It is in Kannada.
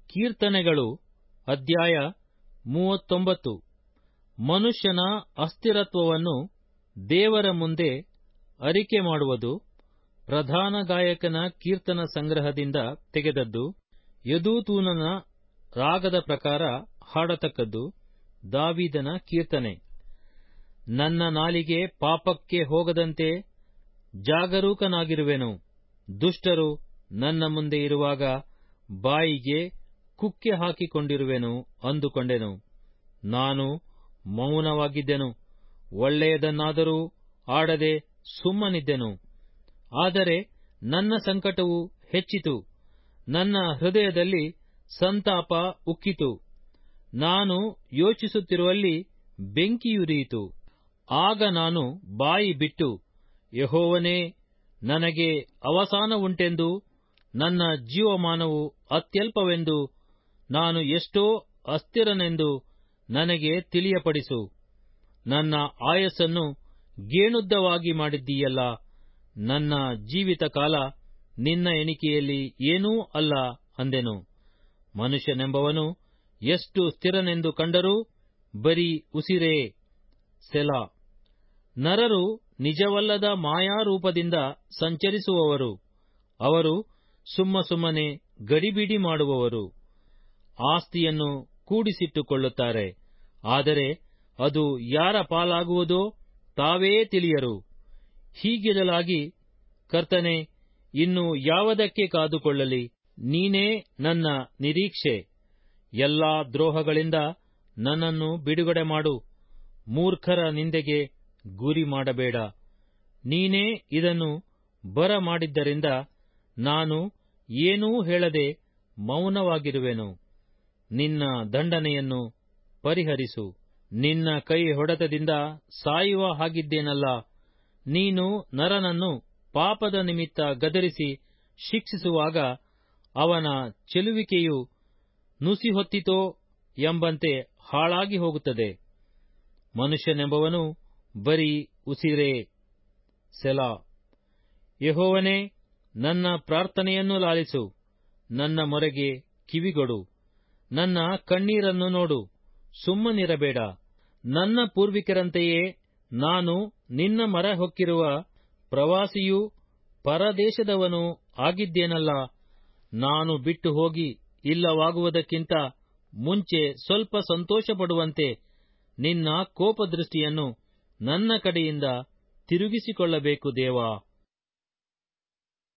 ಕೀರ್ತನೆಗಳು ಅಧ್ಯಾಯ ಮೂವತ್ತೊಂಬತ್ತು ಮನುಷ್ಯನ ಅಸ್ಥಿರತ್ವವನ್ನು ದೇವರ ಮುಂದೆ ಅರಿಕೆ ಮಾಡುವುದು ಪ್ರಧಾನ ಗಾಯಕನ ಕೀರ್ತನ ಸಂಗ್ರಹದಿಂದ ತೆಗೆದದ್ದು ಯದೂತೂನನ ರಾಗದ ಪ್ರಕಾರ ಹಾಡತಕ್ಕದ್ದು ದಾವಿದನ ಕೀರ್ತನೆ ನನ್ನ ನಾಲಿಗೆ ಪಾಪಕ್ಕೆ ಹೋಗದಂತೆ ಜಾಗರೂಕನಾಗಿರುವೆನು ದುಷ್ಟರು ನನ್ನ ಮುಂದೆ ಇರುವಾಗ ಬಾಯಿಗೆ ಕುಕ್ಕೆ ಹಾಕಿಕೊಂಡಿರುವೆನು ಅಂದುಕೊಂಡೆನು ನಾನು ಮೌನವಾಗಿದ್ದೆನು ಒಳ್ಳೆಯದನ್ನಾದರೂ ಆಡದೆ ಸುಮ್ಮನಿದ್ದೆನು ಆದರೆ ನನ್ನ ಸಂಕಟವು ಹೆಚ್ಚಿತು ನನ್ನ ಹೃದಯದಲ್ಲಿ ಸಂತಾಪ ಉಕ್ಕಿತು ನಾನು ಯೋಚಿಸುತ್ತಿರುವಲ್ಲಿ ಬೆಂಕಿಯುರಿಯಿತು ಆಗ ನಾನು ಬಾಯಿ ಬಿಟ್ಟು ಯಹೋವನೇ ನನಗೆ ಅವಸಾನವುಂಟೆಂದು ನನ್ನ ಜೀವಮಾನವು ಅತ್ಯಲ್ಪವೆಂದು ನಾನು ಎಷ್ಟೋ ಅಸ್ಥಿರನೆಂದು ನನಗೆ ತಿಳಿಯಪಡಿಸು ನನ್ನ ಆಯಸ್ಸನ್ನು ಗೇಣುದ್ದವಾಗಿ ಮಾಡಿದ್ದೀಯಲ್ಲ ನನ್ನ ಜೀವಿತ ಕಾಲ ನಿನ್ನ ಎಣಿಕೆಯಲ್ಲಿ ಏನೂ ಅಲ್ಲ ಅಂದೆನು ಮನುಷ್ಯನೆಂಬವನು ಎಷ್ಟು ಸ್ಥಿರನೆಂದು ಕಂಡರೂ ಬರೀ ಉಸಿರೇ ಸೆಲಾ ನರರು ನಿಜವಲ್ಲದ ಮಾಯಾರೂಪದಿಂದ ಸಂಚರಿಸುವವರು ಅವರು ಸುಮ್ಮ ಸುಮ್ಮನೆ ಗಡಿಬಿಡಿ ಮಾಡುವವರು ಆಸ್ತಿಯನ್ನು ಕೂಡಿಸಿಟ್ಟುಕೊಳ್ಳುತ್ತಾರೆ ಆದರೆ ಅದು ಯಾರ ಪಾಲಾಗುವುದೋ ತಾವೇ ತಿಳಿಯರು ಹೀಗಿರಲಾಗಿ ಕರ್ತನೆ ಇನ್ನು ಯಾವುದಕ್ಕೆ ಕಾದುಕೊಳ್ಳಲಿ ನೀನೇ ನನ್ನ ನಿರೀಕ್ಷೆ ಎಲ್ಲಾ ದ್ರೋಹಗಳಿಂದ ನನ್ನನ್ನು ಬಿಡುಗಡೆ ಮಾಡು ಮೂರ್ಖರ ನಿಂದೆಗೆ ಗುರಿ ಮಾಡಬೇಡ ನೀನೇ ಇದನ್ನು ಬರ ಮಾಡಿದ್ದರಿಂದ ನಾನು ಏನೂ ಹೇಳದೆ ಮೌನವಾಗಿರುವೆನು ನಿನ್ನ ದಂಡನೆಯನ್ನು ಪರಿಹರಿಸು ನಿನ್ನ ಕೈ ಹೊಡೆತದಿಂದ ಸಾಯುವ ಹಾಗಿದ್ದೇನಲ್ಲ ನೀನು ನರನನ್ನು ಪಾಪದ ನಿಮಿತ್ತ ಗದರಿಸಿ ಶಿಕ್ಷಿಸುವಾಗ ಅವನ ಚೆಲುವಿಕೆಯು ನುಸಿಹೊತ್ತಿತೋ ಎಂಬಂತೆ ಹಾಳಾಗಿ ಹೋಗುತ್ತದೆ ಮನುಷ್ಯನೆಂಬವನು ಬರೀ ಉಸಿರೇ ಸೆಲಾ ಯಹೋವನೇ ನನ್ನ ಪ್ರಾರ್ಥನೆಯನ್ನು ಲಾಲಿಸು ನನ್ನ ಮೊರೆಗೆ ಕಿವಿಗೊಡು ನನ್ನ ಕಣ್ಣೀರನ್ನು ನೋಡು ಸುಮ್ಮನಿರಬೇಡ ನನ್ನ ಪೂರ್ವಿಕರಂತೆಯೇ ನಾನು ನಿನ್ನ ಮೊರೆ ಹೊಕ್ಕಿರುವ ಪ್ರವಾಸಿಯೂ ಪರದೇಶದವನೂ ಆಗಿದ್ದೇನಲ್ಲ ನಾನು ಬಿಟ್ಟು ಹೋಗಿ ಇಲ್ಲವಾಗುವುದಕ್ಕಿಂತ ಮುಂಚೆ ಸ್ವಲ್ಪ ಸಂತೋಷಪಡುವಂತೆ ನಿನ್ನ ಕೋಪದೃಷ್ಟಿಯನ್ನು ನನ್ನ ಕಡೆಯಿಂದ ತಿರುಗಿಸಿಕೊಳ್ಳಬೇಕು ದೇವಾ